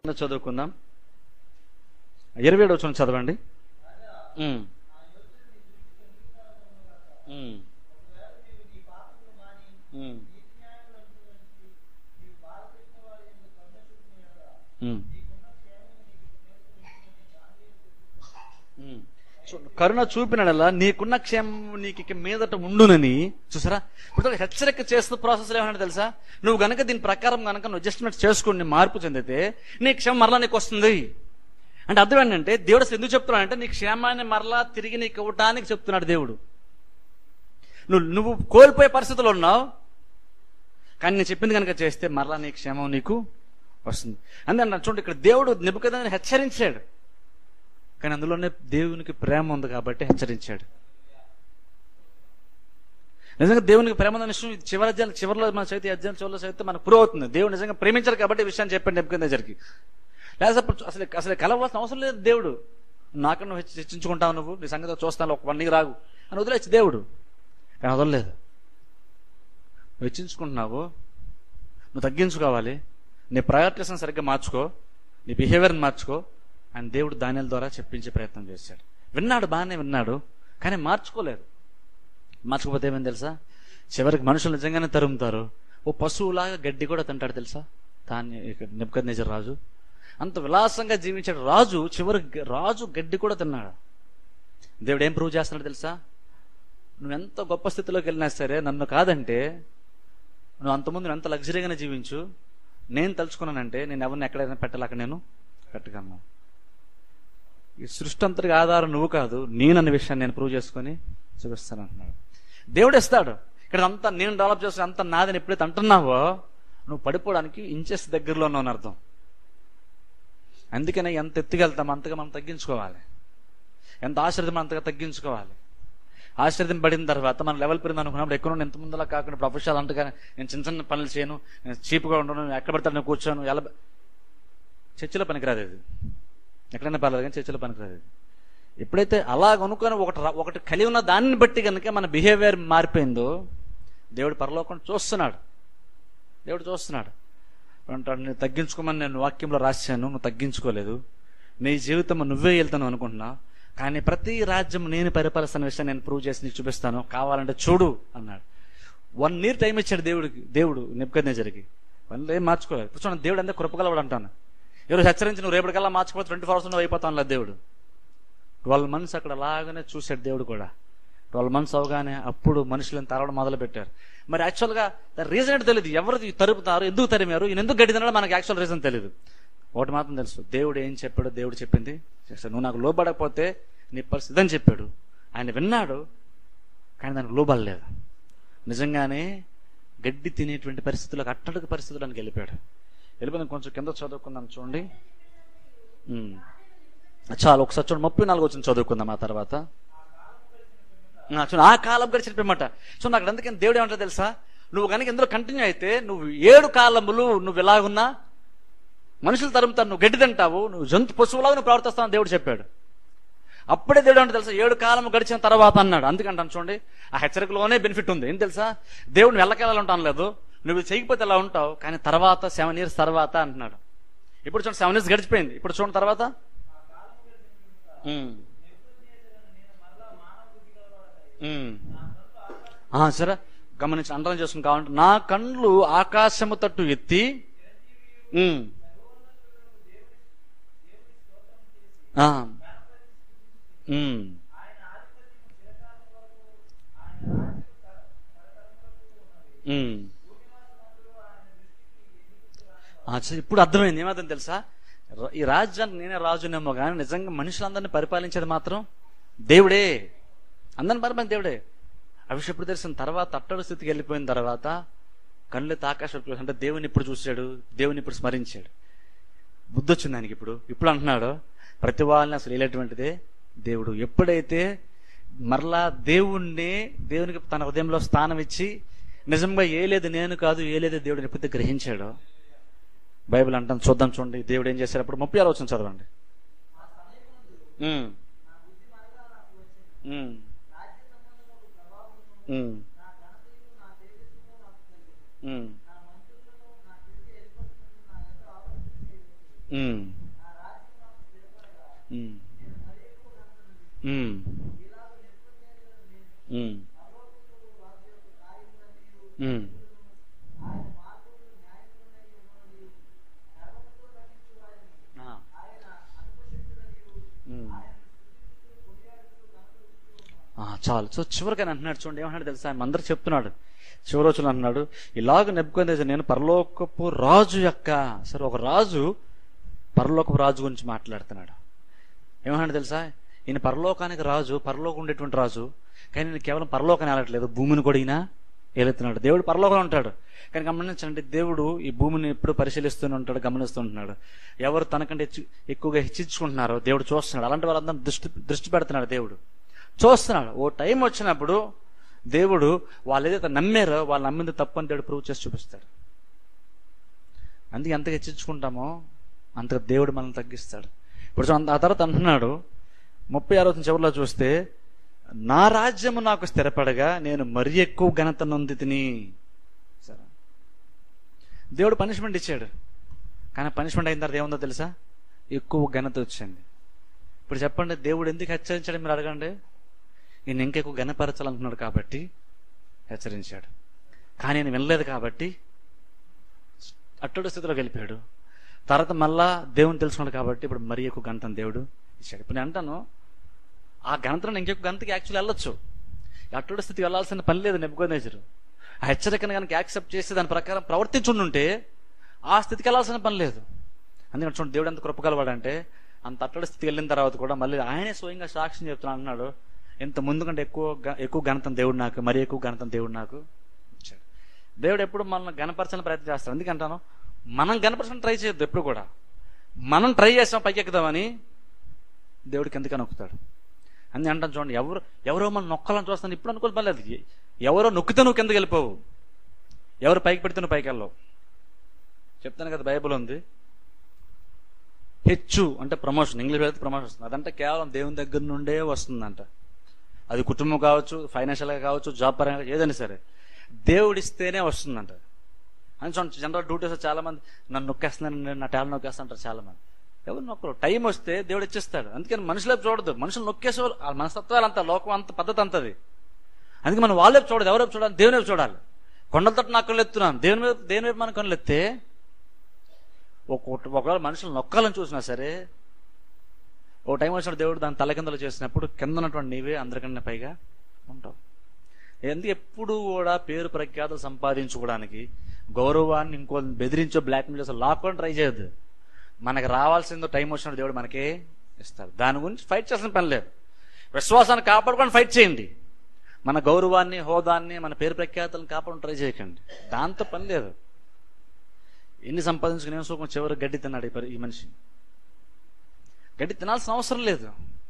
కింద చదువుకుందాం ఇరవై ఏడు వచ్చిన చదవండి ఉమ్. ఉమ్. ఉమ్. ఉమ్. ఉమ్. సో కరుణ చూపినడలా నీకున్న క్షేమం నీకు ఇక మీదట ఉండునని చూసారా ఇప్పుడు హెచ్చరిక చేస్తూ ప్రాసెస్ ఏమన్నా తెలుసా నువ్వు గనక దీని ప్రకారం గనక నువ్వు అడ్జస్ట్మెంట్ చేసుకుని మార్పు చెందితే నీ క్షేమం మరలా నీకు వస్తుంది అంటే అర్థం ఏంటంటే దేవుడు అసలు ఎందుకు చెప్తున్నాడంటే నీ క్షేమాన్ని మరలా తిరిగి నీకు ఇవ్వటానికి చెప్తున్నాడు దేవుడు నువ్వు నువ్వు కోల్పోయే పరిస్థితుల్లో ఉన్నావు కానీ నేను చెప్పింది కనుక చేస్తే మరలా నీ క్షేమం నీకు వస్తుంది అందుకే అన్నాడు చూడండి ఇక్కడ దేవుడు నిపుకదని హెచ్చరించాడు కానీ అందులోనే దేవునికి ప్రేమ ఉంది కాబట్టి హెచ్చరించాడు నిజంగా దేవునికి ప్రేమ ఉన్న విషయం ఇది చివరి అధ్యాయం చివరిలో మన చదివితే ఈ అధ్యాయం చివరిలో చదివితే మనకు ప్రూవ్ అవుతుంది దేవుడు నిజంగా ప్రేమించారు కాబట్టి ఈ విషయాన్ని చెప్పండి నెప్పుకుంది జరిగి లేదా అప్పుడు అసలు అసలు కలవాల్సిన అవసరం లేదు దేవుడు నాకన్నా నువ్వు హెచ్చ- హెచ్చించుకుంటావు నువ్వు నీ సంగతి చూస్తాను ఒక వన్ ఇయర్ రాగు అని వదిలేచ్చు దేవుడు కానీ వదలలేదు నువ్వు హెచ్చించుకుంటున్నావు నువ్వు తగ్గించుకోవాలి నీ ప్రయారిటీస్ని సరిగ్గా మార్చుకో నీ బిహేవియర్ని మార్చుకో అని దేవుడు దానిల ద్వారా చెప్పించే ప్రయత్నం చేశాడు విన్నాడు బాగానే విన్నాడు కానీ మార్చుకోలేదు మార్చుకోపోతే ఏమైంది తెలుసా చివరికి మనుషులు నిజంగానే తరుముతారు ఓ పశువులాగా గడ్డి కూడా తింటాడు తెలుసా దాన్ని నిపుకద్ నిజర్ రాజు అంత విలాసంగా జీవించాడు రాజు చివరి రాజు గడ్డి కూడా తిన్నాడు దేవుడు ఏం ప్రూవ్ చేస్తున్నాడు తెలుసా నువ్వు ఎంత గొప్ప స్థితిలోకి వెళ్ళినా సరే నన్ను కాదంటే నువ్వు అంతకుముందు నువ్వు ఎంత లగ్జరీగానే జీవించు నేను తలుచుకున్నానంటే నేను ఎవరిని ఎక్కడైనా పెట్టలేక నేను పెట్టగలను ఈ సృష్టి అంతటికి ఆధారం నువ్వు కాదు నేనన్న విషయాన్ని నేను ప్రూవ్ చేసుకొని చూపిస్తాను అంటున్నాడు దేవుడు ఇస్తాడు ఇక్కడ అంతా నేను డెవలప్ చేస్తాను అంత నాదని ఎప్పుడైతే అంటున్నావో నువ్వు పడిపోవడానికి ఇంచెస్ దగ్గరలో ఉన్నావు అని అర్థం అందుకనే ఎంత ఎత్తుకెళ్తాం అంతగా మనం తగ్గించుకోవాలి ఎంత ఆశ్రదం అంతగా తగ్గించుకోవాలి ఆశ్రదం పడిన తర్వాత మన లెవెల్ పెరిగింది అనుకున్నప్పుడు ఎక్కువ ఎంత ముందులా కాకుండా ప్రొఫెషనల్ అంతగా నేను చిన్న చిన్న పనులు చేయను నేను చీప్గా ఉండను ఎక్కడ పడతాను నేను కూర్చోను ఎలా చర్చిలో పనికిరాదు ఇది ఎక్కడైనా పర్లేదు కానీ చర్చిలో పనికిరాదు ఇది ఎప్పుడైతే అలాగ అనుకొని ఒకటి రా- ఒకటి కలిగి ఉన్న దాన్ని బట్టి కనుక మన బిహేవియర్ మారిపోయిందో దేవుడు పరలోకం చూస్తున్నాడు దేవుడు చూస్తున్నాడు అంటాడు నేను తగ్గించుకోమని నేను వాక్యంలో రాశాను నువ్వు తగ్గించుకోలేదు నీ జీవితం నువ్వే వెళ్తాను అనుకుంటున్నా కానీ ప్రతి రాజ్యం నేను పరిపాలిస్తున్న విషయం నేను ప్రూవ్ చేసి నీకు చూపిస్తాను కావాలంటే చూడు అన్నాడు వన్ ఇయర్ టైం ఇచ్చాడు దేవుడికి దేవుడు నిప్పుకనే జరిగి వన్ ఏం మార్చుకోలేదు ఇప్పుడు చూడండి దేవుడు అంతా కృపగలవాడు అంటాను ఎవరు హెచ్చరించి నువ్వు రేపటికల్లా మార్చుకోవచ్చు ట్వంటీ ఫోర్ అవర్స్ నువ్వు అయిపోతాను లేదు దేవుడు ట్వెల్వ్ మంత్స్ అక్కడ అలాగనే చూశాడు దేవుడు కూడా ట్వెల్వ్ మంత్స్ అవగానే అప్పుడు మనుషులను తరవడం మొదలు పెట్టారు మరి యాక్చువల్గా రీజన్ ఏంటో తెలియదు ఎవరు తరుపుతారు ఎందుకు తరిమారు ఈయన ఎందుకు గడ్డి తినడం మనకి యాక్చువల్ రీజన్ తెలియదు ఒకటి మాత్రం తెలుసు దేవుడు ఏం చెప్పాడో దేవుడు చెప్పింది చేస్తాడు నువ్వు నాకు లోబడకపోతే నీ పరిస్థితి అని చెప్పాడు ఆయన విన్నాడు కానీ దానికి లోబడలేదు నిజంగానే గడ్డి తినేటువంటి పరిస్థితులకు అట్టడుగు పరిస్థితులకు వెళ్ళిపోయాడు వెళ్ళిపోయిన కొంచెం కింద చదువుకుందాం చూడండి ఉమ్. చాలు ఒకసారి చూడండి ముప్పై నాలుగు వచ్చిన చదువుకుందాం ఆ తర్వాత ఆ, చూడండి ఆ కాలం గడిచిన పిమ్మట చూడండి అక్కడ అందుకని దేవుడు ఏమంటారు తెలుసా నువ్వు కనుక ఇందులో కంటిన్యూ అయితే నువ్వు ఏడు కాలములు నువ్వు ఇలాగున్నా మనుషులు తరుముతారు నువ్వు గడ్డి తింటావు నువ్వు జంతు పశువులాగా నువ్వు ప్రవర్తిస్తావు దేవుడు చెప్పాడు అప్పుడే దేవుడు అంటే తెలుసా ఏడు కాలం గడిచిన తర్వాత అన్నాడు అందుకంటాను చూడండి ఆ హెచ్చరికలోనే బెనిఫిట్ ఉంది ఏం తెలుసా దేవుడు వెళ్ళకెళ్ళాలంటాను లేదు నువ్వు ఇది చేయకపోతే ఎలా ఉంటావు కానీ తర్వాత సెవెన్ ఇయర్స్ తర్వాత అంటున్నాడు ఇప్పుడు చూడండి సెవెన్ ఇయర్స్ గడిచిపోయింది ఇప్పుడు చూడండి తర్వాత ఉమ్. ఉమ్. ఆ, సరే గమనించి అండరం చేసుకుని కావాలంటే నా కండ్లు ఆకాశము తట్టు ఎత్తి ఉమ్. ఆ. ఉమ్. ఉమ్. ఆ, సరే, ఇప్పుడు అర్థమైంది ఏమర్థం తెలుసా ర- ఈ రాజ్యానికి నేనే రాజునేమో కానీ నిజంగా మనుషులందరినీ పరిపాలించేది మాత్రం దేవుడే అందరిని పరిపాలన దేవుడే ఆ విషయం ఎప్పుడు తెలిసిన తర్వాత అట్టడు స్థితికి వెళ్ళిపోయిన తర్వాత కళ్ళు ఆకాశం అంటే దేవుని ఇప్పుడు చూశాడు దేవుని ఇప్పుడు స్మరించాడు బుద్ధి వచ్చింది ఆయనకి ఇప్పుడు ఇప్పుడు అంటున్నాడు ప్రతి వాళ్ళని అసలు వెళ్ళేటువంటిదే దేవుడు ఎప్పుడైతే మరలా దేవుణ్ణి దేవునికి తన హృదయంలో స్థానం ఇచ్చి నిజంగా ఏ లేదు నేను కాదు ఏ లేదు దేవుడిని ఎప్పుడైతే గ్రహించాడో బైబిల్ అంటాం చూద్దాం చూడండి దేవుడు ఏం చేశారు అప్పుడు ముప్పై ఆలోచన చదవండి ఉమ్. ఉమ్. ఉమ్. ఉమ్. ఉమ్. ఉమ్. ఉమ్. ఉమ్. ఉమ్. ఆ. ఉమ్. ఆ, చాలు సో చివరికి ఆయన అంటున్నాడు చూడండి ఏమంటున్నాడు తెలుసా ఆయన అందరికి చెప్తున్నాడు చివరి రోజులు అంటున్నాడు ఇలాగ నెప్పుకొని నేను పరలోకపు రాజు యొక్క సరే ఒక రాజు పరలోకపు రాజు గురించి మాట్లాడుతున్నాడు ఏమన్నాడు తెలుసా ఈయన పరలోకానికి రాజు పరలోకం ఉండేటువంటి రాజు కానీ నేను కేవలం పరలోకాన్ని వెళ్ళట్లేదు భూమిని కూడా ఈయన ఏలుతున్నాడు దేవుడు పరలోకంలో ఉంటాడు కానీ గమనించండి దేవుడు ఈ భూమిని ఎప్పుడు పరిశీలిస్తూనే ఉంటాడు గమనిస్తూ ఉంటున్నాడు ఎవరు తనకంటే హెచ్చు- ఎక్కువగా హెచ్చించుకుంటున్నారో దేవుడు చూస్తున్నాడు అలాంటి వాళ్ళందరూ దృష్టి దృష్టి పెడుతున్నాడు దేవుడు చూస్తున్నాడు ఓ టైం వచ్చినప్పుడు దేవుడు వాళ్ళు ఏదైతే నమ్మారో వాళ్ళు నమ్మింది తప్పు అని దేవుడు ప్రూవ్ చేసి చూపిస్తాడు అందుకే ఎంత హెచ్చించుకుంటామో అంతగా దేవుడు మనల్ని తగ్గిస్తాడు ఇప్పుడు చూ- ఆ తర్వాత అంటున్నాడు ముప్పై ఆరో చివరిలో చూస్తే నా రాజ్యము నాకు స్థిరపడగా నేను మరీ ఎక్కువ ఘనత నొంది తిని సరే దేవుడు పనిష్మెంట్ ఇచ్చాడు కానీ పనిష్మెంట్ అయిన తర్వాత ఏముందో తెలుసా ఎక్కువ ఘనత వచ్చింది ఇప్పుడు చెప్పండి దేవుడు ఎందుకు హెచ్చరించాడు మీరు అడగండి నేను ఇంకెక్కువ ఘనపరచాలనుకున్నాడు కాబట్టి హెచ్చరించాడు కానీ నేను వినలేదు కాబట్టి అట్టడు స్థితిలో వెళ్ళిపోయాడు తర్వాత మళ్ళా దేవుని తెలుసుకున్నాడు కాబట్టి ఇప్పుడు మరీ ఎక్కువ ఘనతను దేవుడు ఇచ్చాడు ఇప్పుడు నేను అంటాను ఆ ఘనతను ఇంకెక్కువ గంతకి యాక్చువల్లీ వెళ్ళొచ్చు అట్టడు స్థితికి వెళ్ళాల్సిన పని లేదు నెప్పుకోనేజరు ఆ హెచ్చరికను కనుక యాక్సెప్ట్ చేసి దాని ప్రకారం ప్రవర్తించుండుంటే ఆ స్థితికి వెళ్ళాల్సిన పని లేదు అందుకని చూడండి దేవుడు ఎంత కృపగలవాడంటే అంత అట్టడి స్థితికి వెళ్ళిన తర్వాత కూడా మళ్ళీ ఆయనే స్వయంగా సాక్ష్యం చెప్తున్నా అన్నాడు ఇంత ముందు కంటే ఎక్కువ గ- ఎక్కువ ఘనతం దేవుడు నాకు మరి ఎక్కువ ఘనతం దేవుడు నాకు ఇచ్చాడు దేవుడు ఎప్పుడు మనల్ని గణపరచాలని ప్రయత్నం చేస్తాడు ఎందుకంటాను మనం గణపరచడానికి ట్రై చేయొద్దు ఎప్పుడు కూడా మనం ట్రై చేసాం పైకి ఎక్కుదామని దేవుడికి ఎందుకు నొక్కుతాడు అని అంటాను చూడండి ఎవరు ఎవరో మనం నొక్కాలని చూస్తాను ఇప్పుడు అనుకోని పర్లేదు ఎవరో నొక్కితే నువ్వు కిందకి వెళ్ళిపోవు ఎవరు పైకి పెడితే నువ్వు పైకి వెళ్ళవు చెప్తాను కదా బైబిల్ ఉంది హెచ్చు అంటే ప్రమోషన్ ఇంగ్లీష్ అయితే ప్రమోషన్ వస్తుంది అదంటే కేవలం దేవుని దగ్గర నుండే వస్తుందంట అది కుటుంబం కావచ్చు ఫైనాన్షియల్గా కావచ్చు జాబ్ పరంగా ఏదైనా సరే దేవుడిస్తేనే వస్తుందంట అని చూడండి జనరల్ డ్యూటీస్ చాలా మంది నన్ను నొక్కేస్తున్నాను నా టాలెంట్ నొక్కేస్తుంటారు చాలా మంది ఎవరు నొక్కరు టైం వస్తే దేవుడు ఇచ్చేస్తాడు అందుకని మనుషులకు చూడదు మనుషులు నొక్కేసేవాళ్ళు వాళ్ళ మనస్తత్వాలు అంత లోకం అంత పద్ధతి అంతది అందుకే మనం వాళ్ళ వైపు చూడదు ఎవరి వైపు చూడాలి దేవుని వైపు చూడాలి కొండల తట్టు నాకు కళ్ళు ఎత్తున్నాను దేవుని వైపు దేవుని వైపు మన కళ్ళు ఎత్తే ఒక ఒకవేళ మనుషులు నొక్కాలని చూసినా సరే ఓ టైం వచ్చినప్పుడు దేవుడు దాని తలకిందలు చేసినప్పుడు కింద ఉన్నటువంటి నీవే అందరికన్నా పైగా ఉంటావు ఎందుకు ఎప్పుడు కూడా పేరు ప్రఖ్యాతులు సంపాదించుకోవడానికి గౌరవాన్ని ఇంకో బెదిరించో బ్లాక్మెయిల్ చేసో లాక్కొని ట్రై చేయొద్దు మనకు రావాల్సిందో టైం వచ్చినప్పుడు దేవుడు మనకే ఇస్తాడు దాని గురించి ఫైట్ చేసిన పని లేదు విశ్వాసాన్ని కాపాడుకొని ఫైట్ చేయండి మన గౌరవాన్ని హోదాన్ని మన పేరు ప్రఖ్యాతులను కాపాడుకొని ట్రై చేయకండి దాంతో పని లేదు ఎన్ని సంపాదించుకుని ఏం సుఖం చివరి గడ్డి తిన్నాడు ఈ పరి- ఈ మనిషి గడ్డి తినాల్సిన అవసరం లేదు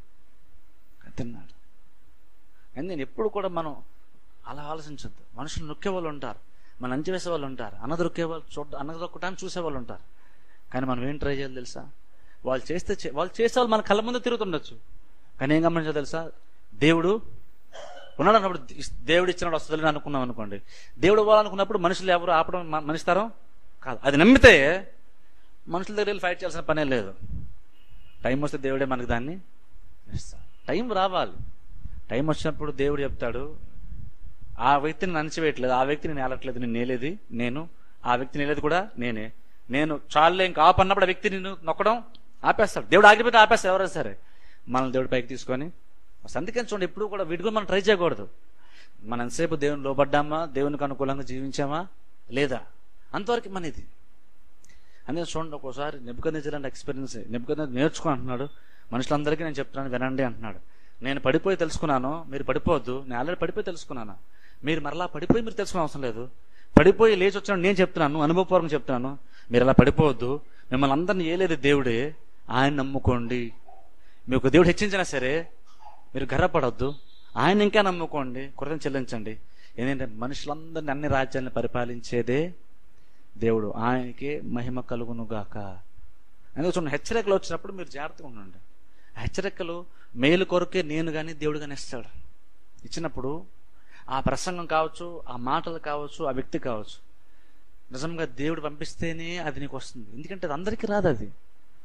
తిన్నాడు అని నేను ఎప్పుడు కూడా మనం అలా ఆలోచించొద్దు మనుషులు నొక్కే వాళ్ళు ఉంటారు మన అంచి వేసే వాళ్ళు ఉంటారు అన్నదొక్కే వాళ్ళు చూడ అన్నదొక్కటాన్ని చూసే వాళ్ళు ఉంటారు కానీ మనం ఏం ట్రై చేయాలి తెలుసా వాళ్ళు చేస్తే చే- వాళ్ళు చేసే వాళ్ళు మన కళ్ళ ముందు తిరుగుతుండొచ్చు కానీ ఏం గమనించాలి తెలుసా దేవుడు ఉన్నాడు అన్నప్పుడు ఇస్- దేవుడు ఇచ్చినాడు వస్తుందని అనుకున్నాం అనుకోండి దేవుడు ఇవ్వాలనుకున్నప్పుడు మనుషులు ఎవరు ఆపడం మ- మనిస్తారో కాదు అది నమ్మితే మనుషుల దగ్గర వెళ్ళి ఫైట్ చేయాల్సిన పనే లేదు టైం వస్తే దేవుడే మనకు దాన్ని ఇస్తాడు టైం రావాలి టైం వచ్చినప్పుడు దేవుడు చెప్తాడు ఆ వ్యక్తిని నడిచివేయట్లేదు ఆ వ్యక్తిని నేను ఏలట్లేదు నేను నేలేది నేను ఆ వ్యక్తి నేలేది కూడా నేనే నేను చాలే ఇంకా ఆపన్నప్పుడు ఆ వ్యక్తి నిన్ను నొక్కడం ఆపేస్తాడు దేవుడు ఆగిపోతే ఆపేస్తాడు ఎవరైనా సరే మనల్ని దేవుడు పైకి తీసుకొని అసలు అందుకని చూడండి ఎప్పుడు కూడా వీటి కూడా మనం ట్రై చేయకూడదు మనం ఎంతసేపు దేవుని లోబడ్డామా దేవునికి అనుకూలంగా జీవించామా లేదా అంతవరకు మనది అందుకే చూడండి ఒక్కోసారి నెబ్బకనేజర్ లాంటి ఎక్స్పీరియన్స్ నెబ్బకనేజర్ నేర్చుకో అంటున్నాడు మనుషులందరికీ నేను చెప్తున్నాను వినండి అంటున్నాడు నేను పడిపోయి తెలుసుకున్నాను మీరు పడిపోవద్దు నేను ఆల్రెడీ పడిపోయి తెలుసుకున్నాను మీరు మరలా పడిపోయి మీరు తెలుసుకునే అవసరం లేదు పడిపోయి లేచి వచ్చిన నేను చెప్తున్నాను అనుభవపూర్వకంగా చెప్తున్నాను మీరు అలా పడిపోవద్దు మిమ్మల్ని అందరిని ఏలేదు దేవుడే ఆయన నమ్ముకోండి మీకు దేవుడు హెచ్చించినా సరే మీరు గర్వపడొద్దు ఆయన ఇంకా నమ్ముకోండి కృతం చెల్లించండి ఏంటంటే మనుషులందరినీ అన్ని రాజ్యాలను పరిపాలించేదే దేవుడు ఆయనకే మహిమ కలుగును గాక అందుకే చూడండి హెచ్చరికలు వచ్చినప్పుడు మీరు జాగ్రత్తగా ఉండండి ఆ హెచ్చరికలు మేలు కొరకే నేను కానీ దేవుడు కానీ ఇస్తాడు ఇచ్చినప్పుడు ఆ ప్రసంగం కావచ్చు ఆ మాటలు కావచ్చు ఆ వ్యక్తి కావచ్చు నిజంగా దేవుడు పంపిస్తేనే అది నీకు వస్తుంది ఎందుకంటే అది అందరికీ రాదు అది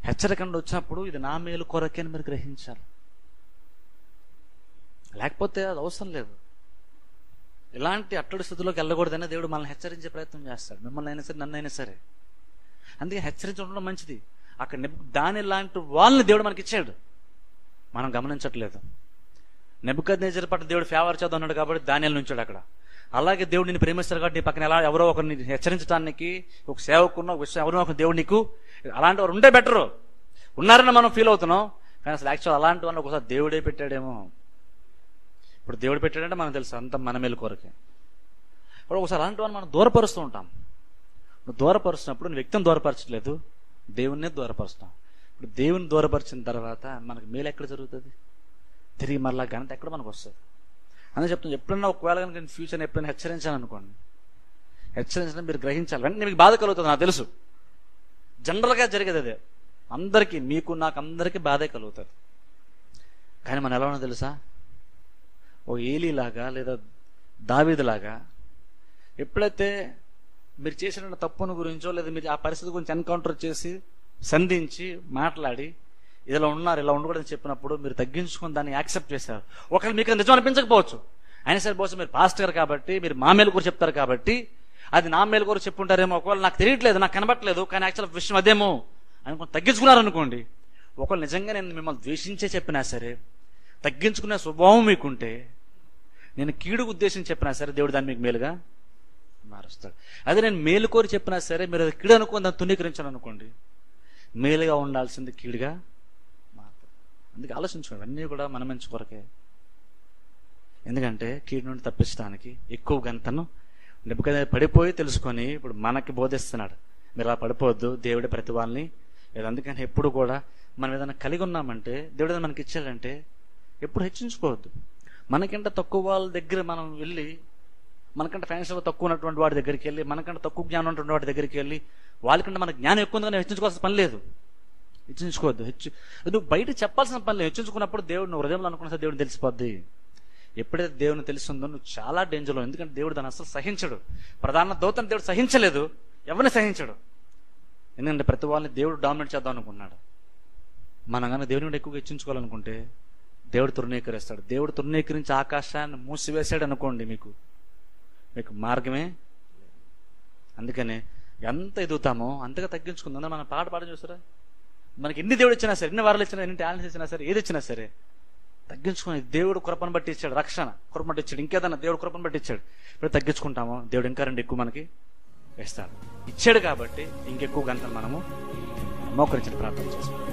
హెచ్చరికండి వచ్చినప్పుడు ఇది నా మేలు కొరకే అని మీరు గ్రహించాలి లేకపోతే అది అవసరం లేదు ఇలాంటి అట్టడి స్థితిలోకి వెళ్ళకూడదని దేవుడు మనల్ని హెచ్చరించే ప్రయత్నం చేస్తాడు మిమ్మల్ని అయినా సరే నన్ను అయినా సరే అందుకే హెచ్చరించడం మంచిది అక్కడ నెబ్ దాని లాంటి వాళ్ళని దేవుడు మనకి ఇచ్చాడు మనం గమనించట్లేదు నెబ్బకద్ నేచర్ పట్ల దేవుడు ఫేవర్ చేద్దాం అన్నాడు కాబట్టి ధాన్యాలు నుంచాడు అక్కడ అలాగే దేవుడు నిన్ను ప్రేమిస్తారు కాబట్టి నీ పక్కన ఎలా ఎవరో ఒకరిని హెచ్చరించడానికి ఒక సేవకున్న ఒక విషయం ఎవరో ఒక దేవుడు నీకు అలాంటి వారు ఉంటే బెటరు ఉన్నారని మనం ఫీల్ అవుతున్నాం కానీ అసలు యాక్చువల్ అలాంటి వాళ్ళని ఒకసారి దేవుడే పెట్టాడేమో ఇప్పుడు దేవుడు పెట్టాడంటే మనకు తెలుసు అంత మన మేలు కొరకే ఇప్పుడు ఒకసారి అలాంటి వాళ్ళని మనం దూరపరుస్తూ ఉంటాం నువ్వు దూరపరుస్తున్నప్పుడు నువ్వు వ్యక్తిని దూరపరచట్లేదు దేవుణ్ణే దూరపరుస్తాం ఇప్పుడు దేవుని దూరపరిచిన తర్వాత మనకు మేలు ఎక్కడ జరుగుతుంది తిరిగి మరలా ఘనత ఎక్కడ మనకు వస్తుంది అందుకే చెప్తాను ఎప్పుడన్నా ఒకవేళ కనుక నేను ఫ్యూచర్ ఎప్పుడైనా హెచ్చరించాను అనుకోండి హెచ్చరించడం మీరు గ్రహించాలి వెంటనే మీకు బాధ కలుగుతుంది నాకు తెలుసు జనరల్గా జరిగేది అదే అందరికీ మీకు నాకు అందరికీ బాధే కలుగుతుంది కానీ మనం ఎలా ఉన్నో తెలుసా ఓ ఏలీలాగా లేదా దావీదులాగా ఎప్పుడైతే మీరు చేసిన తప్పును గురించో లేదా మీరు ఆ పరిస్థితి గురించి ఎన్కౌంటర్ చేసి సంధించి మాట్లాడి ఇలా ఉన్నారు ఇలా ఉండకూడదని చెప్పినప్పుడు మీరు తగ్గించుకుని దాన్ని యాక్సెప్ట్ చేశారు ఒకవేళ మీకు అది నిజం అనిపించకపోవచ్చు అయినా సరే బహుశా మీరు పాస్టర్ కాబట్టి మీరు మా మేలు కూడా చెప్తారు కాబట్టి అది నా మేలు కూడా చెప్పుంటారేమో ఒకవేళ నాకు తెలియట్లేదు నాకు కనబట్టలేదు కానీ యాక్చువల్ విషయం అదేమో అనుకుని తగ్గించుకున్నారు అనుకోండి ఒకవేళ నిజంగా నేను మిమ్మల్ని ద్వేషించే చెప్పినా సరే తగ్గించుకునే స్వభావం మీకుంటే నేను కీడుకు ఉద్దేశం చెప్పినా సరే దేవుడు దాన్ని మీకు మేలుగా మారుస్తాడు అదే నేను మేలు కోరి చెప్పినా సరే మీరు అది కీడు అనుకుని దాన్ని తునీకరించాను అనుకోండి మేలుగా ఉండాల్సింది కీడుగా మారుతుంది అందుకే ఆలోచించుకోండి అన్నీ కూడా మన మంచి కొరకే ఎందుకంటే కీడు నుండి తప్పించడానికి ఎక్కువ గంతను నిపుకనే పడిపోయి తెలుసుకొని ఇప్పుడు మనకి బోధిస్తున్నాడు మీరు అలా పడిపోవద్దు దేవుడి ప్రతి వాళ్ళని లేదు అందుకని ఎప్పుడు కూడా మనం ఏదైనా కలిగి ఉన్నామంటే దేవుడు ఏదైనా మనకి ఇచ్చాడంటే ఎప్పుడు హెచ్చించుకోవద్దు మనకంటే తక్కువ వాళ్ళ దగ్గర మనం వెళ్ళి మనకంటే ఫైనాన్షియల్ తక్కువ ఉన్నటువంటి వాడి దగ్గరికి వెళ్ళి మనకంటే తక్కువ జ్ఞానం ఉన్నటువంటి వాడి దగ్గరికి వెళ్ళి వాళ్ళకంటే మనకు జ్ఞానం ఎక్కువ ఉందని హెచ్చించుకోవాల్సిన పని లేదు హెచ్చించుకోవద్దు హెచ్చు నువ్వు బయట చెప్పాల్సిన పని లేదు హెచ్చించుకున్నప్పుడు దేవుడు నువ్వు హృదయంలో అనుకున్న దేవుడు తెలిసిపోద్ది ఎప్పుడైతే దేవుని తెలుస్తుందో నువ్వు చాలా డేంజర్లో ఎందుకంటే దేవుడు దాన్ని అసలు సహించడు ప్రధాన దౌతని దేవుడు సహించలేదు ఎవరిని సహించడు ఎందుకంటే ప్రతి వాళ్ళని దేవుడు డామినేట్ చేద్దాం అనుకున్నాడు మనం కానీ దేవుని నుండి ఎక్కువగా హెచ్చించుకోవాలనుకుంటే దేవుడు తృణీకరిస్తాడు దేవుడు తృణీకరించి ఆకాశాన్ని మూసివేశాడు అనుకోండి మీకు మీకు మార్గమే అందుకనే ఎంత ఎదుగుతామో అంతగా తగ్గించుకుందాం మనం పాట పాట చూసారా మనకి ఎన్ని దేవుడు ఇచ్చినా సరే ఎన్ని వారాలు ఇచ్చినా ఎన్ని టాలెంట్స్ ఇచ్చినా సరే ఏది ఇచ్చినా సరే తగ్గించుకుని దేవుడు కృపను బట్టి ఇచ్చాడు రక్షణ కృపను బట్టి ఇచ్చాడు ఇంకేదన్నా దేవుడు కృపను బట్టి ఇచ్చాడు ఇప్పుడు తగ్గించుకుంటామో దేవుడు ఇంకా రెండు ఎక్కువ మనకి వేస్తాడు ఇచ్చాడు కాబట్టి ఇంకెక్కువ గంటలు మనము మోకరించిన ప్రార్థన చేస్తాం